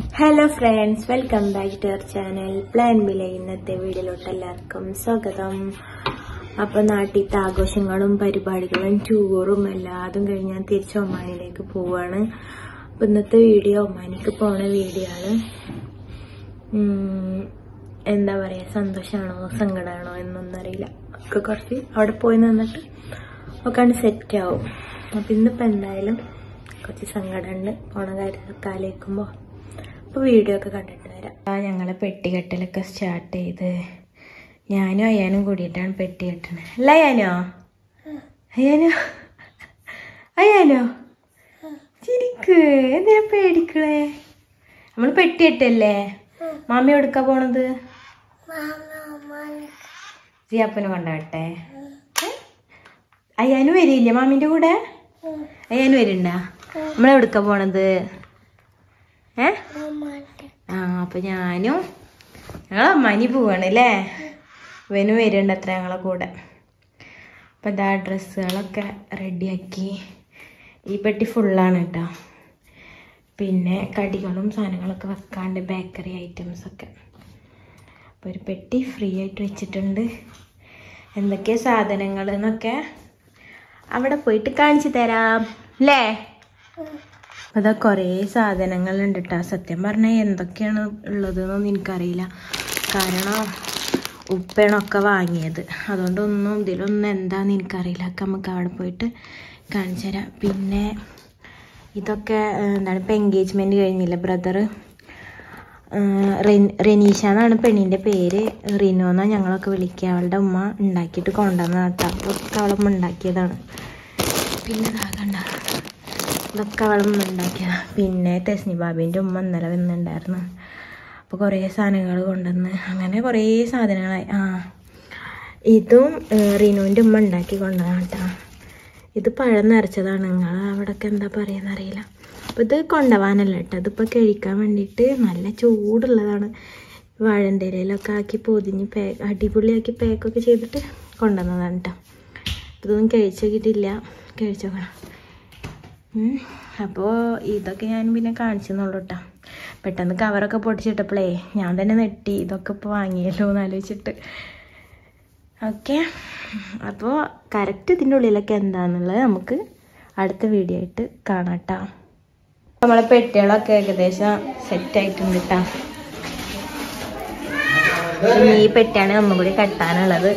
Hello friends welcome back to our channel plan ബിലെ ഇന്നത്തെ വീഡിയോയിലോട്ട് എല്ലാവർക്കും സ്വാഗതം അപ്പൊ നാട്ടിലത്തെ ആഘോഷങ്ങളും പരിപാടികളും ടൂറും എല്ലാതും കഴിഞ്ഞ് ഞാൻ തിരിച്ച് ഒമാനിലേക്ക് പോവാണ് അപ്പൊ ഇന്നത്തെ വീഡിയോ ഒമാനിക്ക് പോണ വീഡിയോ ആണ് ഉം, എന്താ പറയാ സന്തോഷാണോ സങ്കടമാണോ എന്നൊന്നും അറിയില്ല ഒക്കെ കുറച്ച് അവിടെ പോയി നിന്നിട്ട് ഒക്കെ സെറ്റ് ആവും അപ്പൊ ഇന്നിപ്പോ എന്തായാലും കുറച്ച് സങ്കടമുണ്ട് പോണ കാര്യമൊക്കെ ആലോചിക്കുമ്പോ അപ്പൊ വീഡിയോ ഒക്കെ കണ്ടിട്ട് വരാം ആ ഞങ്ങളെ പെട്ടികെട്ടലൊക്കെ സ്റ്റാർട്ട് ചെയ്ത് ഞാനും അയ്യാനും കൂടിയിട്ടാണ് പെട്ടി കെട്ടണത് അല്ല അയ്യാനോ അയ്യാനോ അയ്യാനോ ചിരിക്ക് എന്തിനാ പേടിക്കണേ നമ്മൾ പെട്ടി കെട്ടല്ലേ മാമി എവിടുക്കാ പോണത് സിയാപ്പന് കൊണ്ടാവട്ടെ അയ്യാനും വരില്ലേ മാമിന്റെ കൂടെ അയ്യാനും വരുണ്ടാ നമ്മളെവിടുക്കാ പോണത് ഏ ആ അപ്പൊ ഞാനും ഞങ്ങൾ അമ്മാനി പോവാണ് അല്ലേ ഇവനും വരുന്നുണ്ട് അത്ര ഞങ്ങളെ കൂടെ അപ്പൊ ഇതാ ഡ്രസ്സുകളൊക്കെ റെഡിയാക്കി ഈ പെട്ടി ഫുള്ളാണ് കേട്ടോ പിന്നെ കടികളും സാധനങ്ങളൊക്കെ വെക്കാണ്ട് ബേക്കറി ഐറ്റംസ് ഒക്കെ അപ്പൊ ഒരു പെട്ടി ഫ്രീ ആയിട്ട് വെച്ചിട്ടുണ്ട് എന്തൊക്കെ സാധനങ്ങൾ എന്നൊക്കെ അവിടെ പോയിട്ട് കാണിച്ചു തരാം അല്ലേ അതാ കുറേ സാധനങ്ങളുണ്ട് കേട്ടോ സത്യം പറഞ്ഞാൽ എന്തൊക്കെയാണ് ഉള്ളതെന്നൊന്നും എനിക്കറിയില്ല കാരണം ഉപ്പേണൊക്കെ വാങ്ങിയത് അതുകൊണ്ടൊന്നും ഇതിലൊന്നും എന്താന്ന് എനിക്കറിയില്ല ഒക്കെ നമുക്ക് അവിടെ പോയിട്ട് കാണിച്ചു തരാം പിന്നെ ഇതൊക്കെ ഏഹ്, എന്താണ് ഇപ്പം എൻഗേജ്മെൻറ്റ് കഴിഞ്ഞില്ല ബ്രദർ റെനീഷ എന്നാണ് പെണ്ണിൻ്റെ പേര് റിനു എന്നാണ് ഞങ്ങളൊക്കെ വിളിക്കുക അവളുടെ ഉമ്മ ഉണ്ടാക്കിയിട്ട് കൊണ്ടുവന്ന കേട്ടോ ഒക്കെ അവളുമ്മ ഉണ്ടാക്കിയതാണ് പിന്നെ ഇതാകണ്ട ഇതൊക്കെ അവളും ഉണ്ടാക്കിയതാ പിന്നെ തെസ്നി ബാബിൻ്റെ ഉമ്മ ഇന്നലെ വന്നിട്ടുണ്ടായിരുന്നു അപ്പോൾ കുറേ സാധനങ്ങൾ കൊണ്ടുവന്ന് അങ്ങനെ കുറേ സാധനങ്ങളായി ആ ഇതും ഏഹ്, റിനുവിൻ്റെ ഉമ്മ ഉണ്ടാക്കി കൊണ്ടുവന്ന കേട്ടോ ഇത് പഴം നിറച്ചതാണ് നിങ്ങൾ അവിടെയൊക്കെ എന്താ പറയുക അറിയില്ല അപ്പോൾ ഇത് കൊണ്ടുപോകാനല്ല കേട്ടോ ഇതിപ്പോൾ കഴിക്കാൻ വേണ്ടിയിട്ട് നല്ല ചൂടുള്ളതാണ് വാഴൻ്റെ ഇലയിലൊക്കെ ആക്കി പൊതിഞ്ഞ് പേ അടിപൊളിയാക്കി പാക്കൊക്കെ ചെയ്തിട്ട് കൊണ്ടുവന്നതാണ് കേട്ടോ ഇതൊന്നും കഴിച്ചു നോക്കിയിട്ടില്ല കഴിച്ചു നോക്കണം അപ്പോൾ ഇതൊക്കെ ഞാൻ പിന്നെ കാണിച്ചെന്നുള്ളൂ കേട്ടോ പെട്ടെന്ന് കവറൊക്കെ പൊട്ടിച്ചിട്ടപ്പോഴേ ഞാൻ തന്നെ നെട്ടി ഇതൊക്കെ ഇപ്പോൾ വാങ്ങിയല്ലോ എന്ന് ആലോചിച്ചിട്ട് ഓക്കെ അപ്പോൾ കറക്റ്റ് ഇതിൻ്റെ ഉള്ളിലൊക്കെ എന്താണെന്നുള്ളത് നമുക്ക് അടുത്ത വീഡിയോ ആയിട്ട് കാണാം കേട്ടോ നമ്മളെ പെട്ടികളൊക്കെ ഏകദേശം സെറ്റ് ആയിട്ടുണ്ട് കേട്ടോ ഇനി ഈ പെട്ടിയാണ് ഒന്നും കൂടി കെട്ടാനുള്ളത്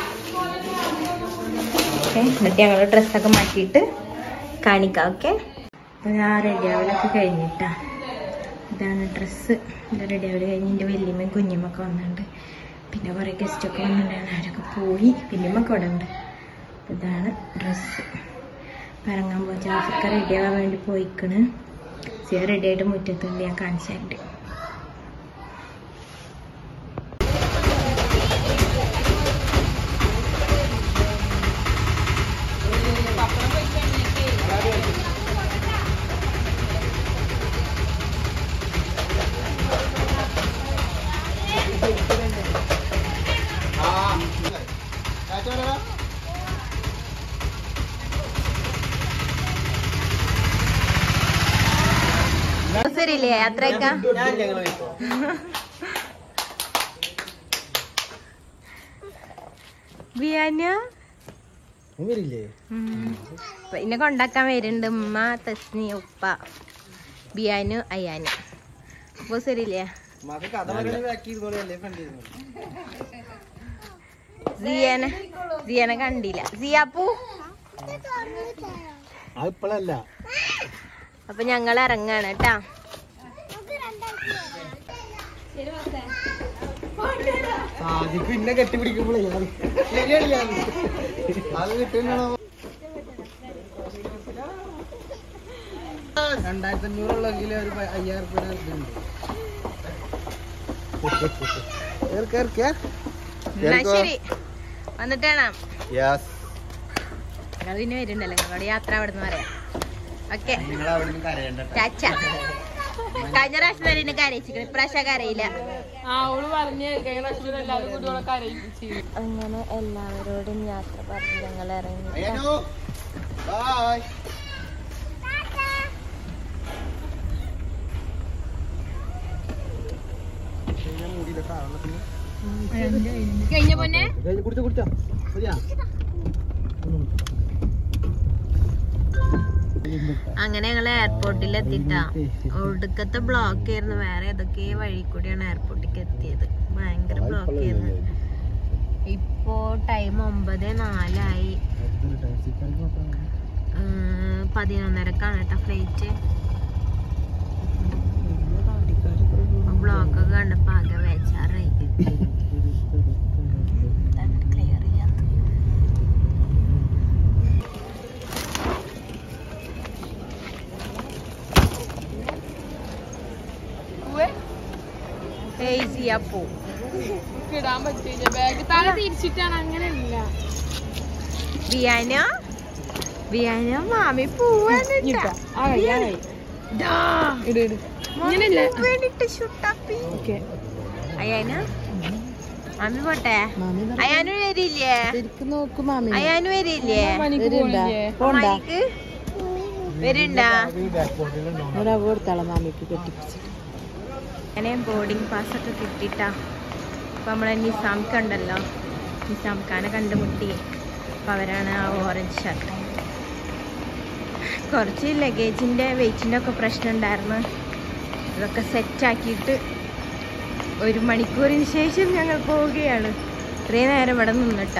ഓക്കെ എന്നിട്ട് ഞങ്ങൾ ഡ്രസ്സൊക്കെ മാറ്റിയിട്ട് കാണിക്കാം ഓക്കെ അപ്പോൾ ഞാൻ റെഡി ആവലൊക്കെ കഴിഞ്ഞിട്ടാ ഇതാണ് ഡ്രസ്സ് ഇത് റെഡി ആവല് കഴിഞ്ഞ് എൻ്റെ വല്യമ്മയും കുഞ്ഞമ്മൊക്കെ വന്നിട്ടുണ്ട് പിന്നെ കുറേ ഗസ്റ്റൊക്കെ വന്നിട്ടുണ്ടായിരുന്നു അവരൊക്കെ പോയി വല്യമ്മൊക്കെ ഇവിടെ ഉണ്ട് അപ്പോൾ ഇതാണ് ഡ്രസ്സ് ഇറങ്ങാൻ പോയി ജാഫൊക്കെ റെഡി ആവാൻ വേണ്ടി പോയിക്കണ് സിയ റെഡി ആയിട്ട് മുറ്റത്തുണ്ട് ഞാൻ കാണിച്ചിട്ടുണ്ട് ശരിയില്ലേ യാത്രയൊക്കെ ബിയാന വരില്ലേ എന്നെ കൊണ്ടാക്കാൻ വരുന്നുണ്ട് ഉമ്മ തസ്നി ഉപ്പ ബിയാനു അയ്യാനു അപ്പൊ ശരിയില്ലേ മക കഥ പറയുന്നത് ബാക്കി ഇരുന്നോളല്ലേ ഫ്രണ്ട് സിയനെ സിയനെ കണ്ടില്ല സിയാപ്പു അത് ഇപ്പഴല്ല അപ്പൊ ഞങ്ങൾ ഇറങ്ങാണ് കേട്ടാ സാധിക്കും ഇന്നെ കെട്ടിപ്പിടിക്കുമ്പോഴേ അത് ശരിയാണ് ഞാൻ അത് കിട്ടുന്നോ രണ്ടായിരത്തി അഞ്ഞൂറുള്ളെങ്കിൽ ഒരു പ- അയ്യായിരം രൂപ ഇതുണ്ട് കേറി, കേറി, കേറി. എന്നാ ശരി വന്നിട്ടാണ് യെസ് നിങ്ങൾ പിന്നെ വരുന്നുണ്ടല്ലോ നിങ്ങളോട് യാത്ര അവിടെ നിന്ന് പറയാം ഓക്കെ നിങ്ങൾ അവിടെ നിന്ന് കരയണ്ട ചാച്ച കഴിഞ്ഞ പ്രാവശ്യം വരെ എന്നെ കരയിച്ചിരിക്കണം ഇപ്രാവശ്യം കരയില്ല അങ്ങനെ എല്ലാവരോടും യാത്ര പറഞ്ഞ് ഞങ്ങൾ ഇറങ്ങി ബൈ കഴിഞ്ഞ പൊന്നെ കുടിച്ചോ കുടിച്ചോ ശരിയാ അങ്ങനെ ഞങ്ങൾ എയർപോർട്ടിൽ എത്തിട്ടാ ഒടുക്കത്തെ ബ്ലോക്ക് ആയിരുന്നു വേറെ ഏതൊക്കെ വഴി കൂടിയാണ് എയർപോർട്ടിലേക്ക് എത്തിയത് ഭയങ്കര ബ്ലോക്ക് ആയിരുന്നു ഇപ്പോ ടൈം ഒമ്പത് നാലായി ഉം, പതിനൊന്നരക്കാണ് കേട്ടോ ഫ്ലൈറ്റ് ബ്ലോക്ക് ഒക്കെ കണ്ടപ്പോ ആകെ വേച്ചാറായി ക്ലിയർ ചെയ്യാത്ത ഏസി അപ്പോ ഇടാൻ പറ്റില്ല ബാഗ് തല തിരിച്ചിട്ടാണ് അങ്ങനെയല്ല ബിയാനോ ബിയാനോ മാമി പോവാണ് ട്ടാ. ദാ. ഇട് ഇട് ഇങ്ങനെയല്ല വേണ്ടിട്ട് ഷുട്ടാപ്പി ഓക്കെ അയ്യാനോ മാമി പോട്ടെ അയാനു വരില്ലേ നോക്ക് മാമി അയാനു വരില്ലേ പണിക്ക് പോണില്ലേ അമ്മായിക്ക് വരുണ്ടാ കൊടുത്താളെ മാമിക്ക് കെട്ടിപ്പിടിച്ചിട്ട് അങ്ങനെ ബോർഡിംഗ് പാസ് ഒക്കെ കിട്ടിട്ടാ അപ്പൊ നമ്മളെ നിസാംക്ക് ഉണ്ടല്ലോ നിസാം ഖാനെ കണ്ടുമുട്ടി അപ്പൊ അവരാണ് ആ ഓറഞ്ച് ഷർട്ട് കുറച്ച് ലഗേജിന്റെ വെയിറ്റിന്റെ ഒക്കെ പ്രശ്നം ഉണ്ടായിരുന്നു അതൊക്കെ സെറ്റ് ആക്കിയിട്ട് ഒരു മണിക്കൂറിന് ശേഷം ഞങ്ങൾ പോവുകയാണ് ഇത്രയും നേരം ഇവിടെ നിന്നിട്ടാ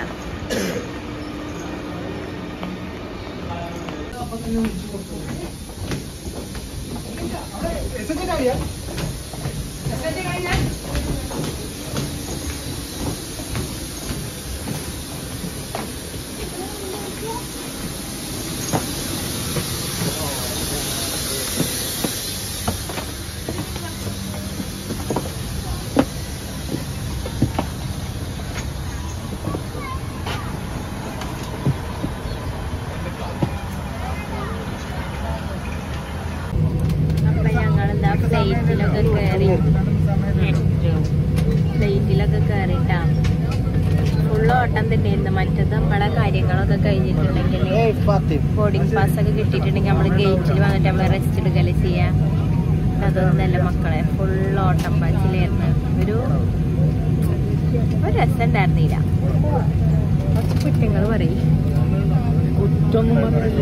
അപ്പൊ ഞങ്ങൾ എന്താ ഫ്ലൈറ്റിലൊക്കെ കയറി ഫ്ലൈറ്റിലൊക്കെ കയറിട്ടാ ഫുള്ള് ഓട്ടം തന്നെയായിരുന്നു മറ്റത് നമ്മളെ കാര്യങ്ങളൊക്കെ കഴിഞ്ഞിട്ടുണ്ടെങ്കിൽ ബോർഡിംഗ് പാസ് ഒക്കെ കിട്ടിയിട്ടുണ്ടെങ്കിൽ നമ്മൾ ഗേറ്റിൽ വന്നിട്ട് നമ്മൾ റെസ്റ്റ് എടുക്കല് ചെയ്യാം അതൊന്നല്ല മക്കളെ ഫുൾ ഓട്ടം പാച്ചിലായിരുന്നു ഒരു ഒരു രസം ഉണ്ടായിരുന്നില്ല കുറച്ച് കുറ്റങ്ങൾ പറയും കുറ്റൊന്നും പറഞ്ഞില്ല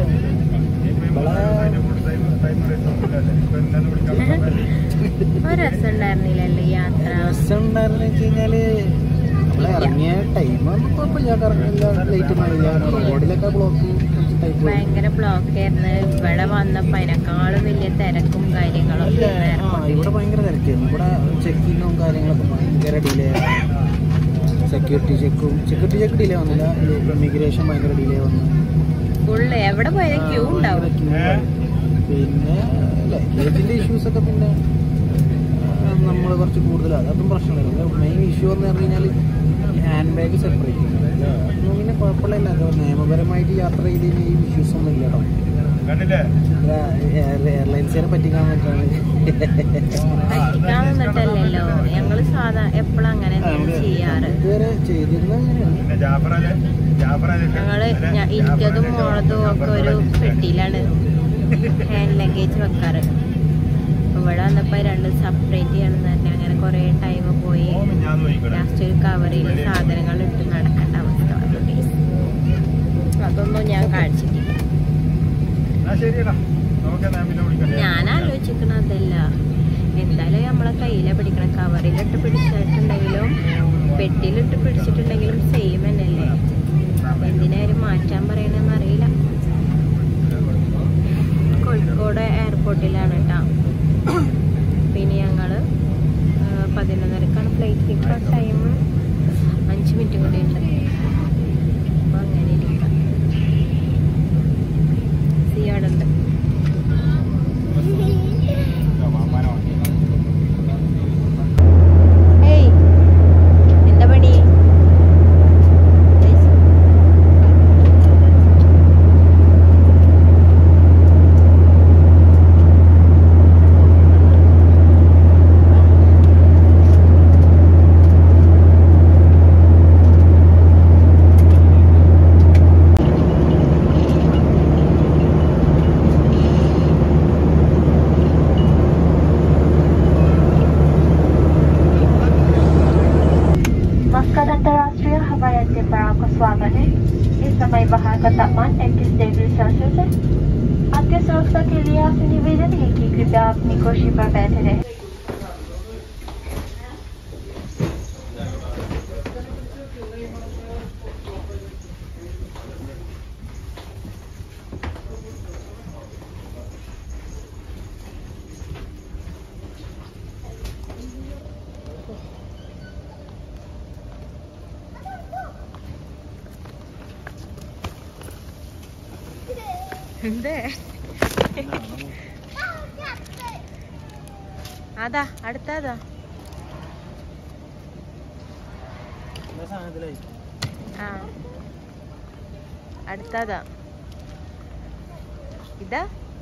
ഒരു രസം ഉണ്ടായിരുന്നില്ലല്ലോ ഈ യാത്ര രസം ഉണ്ടായിരുന്നു വെച്ച് കഴിഞ്ഞാല് നമ്മള് ഇറങ്ങിയ ടൈം കുഴപ്പമില്ല കറങ്ങില്ല ലേറ്റ് മാറില്ല റോഡിലൊക്കെ ബ്ലോക്ക് ടൈപ്പ് ഭയങ്കര ബ്ലോക്ക് ആയിരുന്നു ഇവിടെ വന്നപ്പോ അതിനേക്കാളും വലിയ തിരക്കും കാര്യങ്ങളും ഒക്കെ ആയിരുന്നു ആ ഇവിടെ ഭയങ്കര തിരക്കായിരുന്നു ഇവിടെ ചെക്കിങ്ങും കാര്യങ്ങളൊക്കെ ഭയങ്കര ഡിലേ സെക്യൂരിറ്റി ചെക്കും സെക്യൂരിറ്റി ചെക്ക് ഡിലേ വന്നില്ല ഇമിഗ്രേഷൻ ഭയങ്കര ഡിലേ വന്നു ഫുള്ള് എവിടെ പോയാലും ക്യൂ ഉണ്ടാവും പിന്നെ ലഗേജിന്റെ ഇഷ്യൂസ് ഒക്കെ പിന്നെ നമ്മൾ കുറച്ച് കൂടുതൽ അതൊന്നും പ്രശ്നമില്ല മെയിൻ ഇഷ്യൂ എന്ന് പറഞ്ഞു കഴിഞ്ഞാൽ ഹാൻഡ് ബാഗ് സെപ്പറേറ്റ് അതൊന്നും പിന്നെ കുഴപ്പമില്ല അത് നിയമപരമായിട്ട് യാത്ര ചെയ്തതിന് ഈ ഇഷ്യൂസ് ഒന്നും ഇല്ല കേട്ടോ എയർലൈൻസിനെ പറ്റിക്കാൻ പറ്റാണ് പറ്റിക്കാൻ നിന്നിട്ടല്ലല്ലോ ഞങ്ങള് സാധാ എപ്പോഴും അങ്ങനെ തന്നെയാണ് ചെയ്യാറ് ഇതുവരെ ചെയ്തിരുന്നത് അങ്ങനെയാണ് ഞങ്ങള് ഞ- എനിക്കതും മോളതും ഒക്കെ ഒരു പെട്ടിയിലാണ് ഹാൻഡ് ലഗേജ് വെക്കാറ് അപ്പൊ ഇവിടെ വന്നപ്പോ രണ്ട് സെപ്പറേറ്റ് ചെയ്യണമെന്ന് തന്നെ അങ്ങനെ കുറെ ടൈം പോയി ലാസ്റ്റ് ഒരു കവറിൽ സാധനങ്ങൾ ഇട്ട് നടക്കേണ്ട അവസ്ഥ വന്നു guys. അതൊന്നും ഞാൻ കാണിച്ചിട്ടില്ല ഞാൻ ആലോചിക്കണ അതല്ല എന്തായാലും നമ്മളെ കയ്യിലെ പിടിക്കണം കവറിലിട്ട് പിടിച്ചിട്ടുണ്ടെങ്കിലും പെട്ടിയിലിട്ട് പിടിച്ചിട്ടുണ്ടെങ്കിലും സെയിം തന്നെയല്ലേ എന്തിനായാലും മാറ്റാൻ പറയണെന്ന് അറിയില്ല കോഴിക്കോട് എയർപോർട്ടിലാണ് കേട്ടോ പിന്നെ ഞങ്ങള് ആ, പതിനൊന്നരക്കാണ് ഫ്ലൈറ്റ് ഇപ്പോൾ ടൈം അഞ്ച് മിനിറ്റ് കൂടി ഉണ്ട് അപ്പൊ അങ്ങനെ ഇരിക്കാം സിയോടെ ഉണ്ട് ഏയ് എന്താ പണി स्टेबलाइजेशन से आपके सुरक्षा के लिए आपसे निवेदन है कि कृपया अपनी कुर्सी पर बैठे रहें എന്തേ അതാ അടുത്തതാ എല്ലാ സാധനത്തിലായി ആ അടുത്തതാ ഇതാ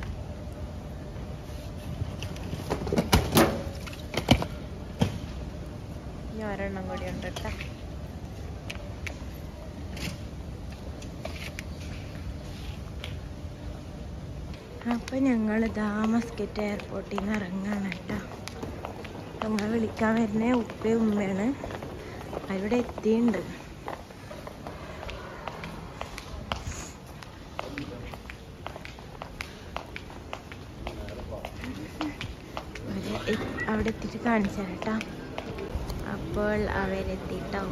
ഇനി ഒരെണ്ണം കൂടി ഉണ്ട് കേട്ടോ അപ്പൊ ഞങ്ങൾ ഇതാ മസ്കറ്റ് എയർപോർട്ടിൽ നിന്ന് ഇറങ്ങാണ് കേട്ടോ ഞങ്ങൾ വിളിക്കാൻ വരുന്ന ഉപ്പയും ഉമ്മയാണ് അവിടെ എത്തിയിട്ടുണ്ട് അവരെ എ- അവിടെ എത്തിയിട്ട് കാണിച്ചു കേട്ടോ അപ്പോൾ അവരെത്തിട്ടോ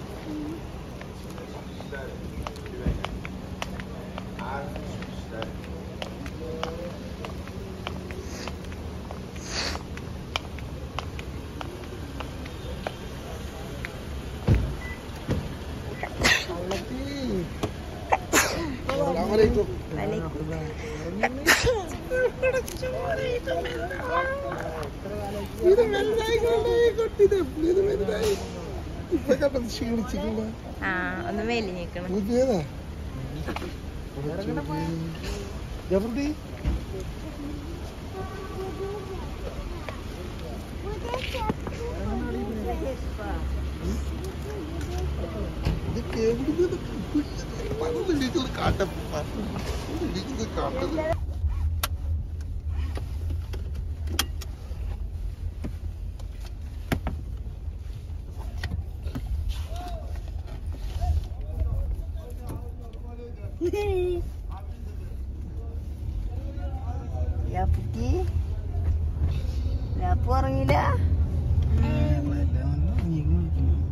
ആ ഒന്ന് മെലിഞ്ഞിക്കണം നീങ്ങും